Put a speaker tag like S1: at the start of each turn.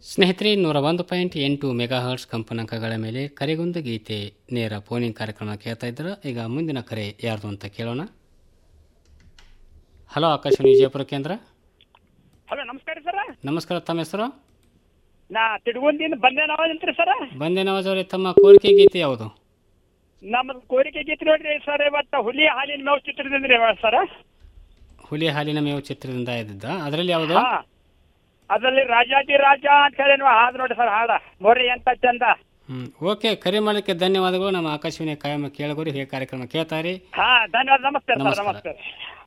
S1: ಸ್ನೇಹಿತರೆ ನೂರ ಒಂದು ಪಾಯಿಂಟ್ ಎಂಟು ಮೆಗಾ ಹರ್ಟ್ಸ್ ಕಂಪನಾಂಕಗಳ ಮೇಲೆ ಕರೆಗೊಂದು ಗೀತೆ ನೇರ ಫೋನಿಂಗ್ ಕಾರ್ಯಕ್ರಮ ಕೇಳ್ತಾ ಇದ್ದಾರೆ ಈಗ ಮುಂದಿನ ಕರೆ ಯಾರ್ದು ಅಂತ ಕೇಳೋಣ ಹಲೋ ಆಕಾಶವಾಣಿ ವಿಜಯಪುರ ಕೇಂದ್ರ
S2: ಹಲೋ ನಮಸ್ಕಾರ ಸರ
S1: ನಮಸ್ಕಾರ ತಮ್ಮ ಹೆಸರು
S2: ನಾ ತಿಡ್ಗುಂದಿಂದ ಬಂದೆ ನಾವದಂತ್ರಿ ಸರ
S1: ಬಂದೆ ನವಾಜ್ ಅವರೇ ತಮ್ಮ ಕೋರಿಕೆ ಗೀತೆ ಯಾವುದು
S2: ನಮ್ಮದು ಕೋರಿಕೆ ಗೀತೆ ನೋಡ್ರಿ ಸರ್ ಇವತ್ತು ಹುಲಿ ಹಾಲಿನ ಮೇವು ಚಿತ್ರದಿಂದ ರೀ ಸರ
S1: ಹುಲಿ ಹಾಲಿನ ಮೇವು ಚಿತ್ರದಿಂದ ಇದ್ದಿದ್ದ ಅದರಲ್ಲಿ ಯಾವುದು
S2: ಹಾ ಅದರಲ್ಲಿ ರಾಜಾಜಿ ರಾಜ ಅಂತ ಹೇಳಿ ನೀವು ಹಾಡ್ ನೋಡಿ ಸರ್ ಹಾಡ ನೋಡ್ರಿ ಎಂತ ಚಂದ
S1: ಹ್ಮ್ ಓಕೆ ಕರೆ ಮಾಡೋಕ್ಕೆ ಧನ್ಯವಾದಗಳು ನಮ್ಮ ಆಕಾಶವಾಣಿ ಕಾಯಂ ಕೇಳಗೋರಿ ಹೇಗೆ ಕಾರ್ಯಕ್ರಮ ಕೇಳ್ತಾರೆ
S2: ಹಾ ಧನ್ಯವಾದ ನಮಸ್ತೆ ಸರ್
S1: ನಮಸ್ಕಾರ.
S2: ನಮಸ್ತೆ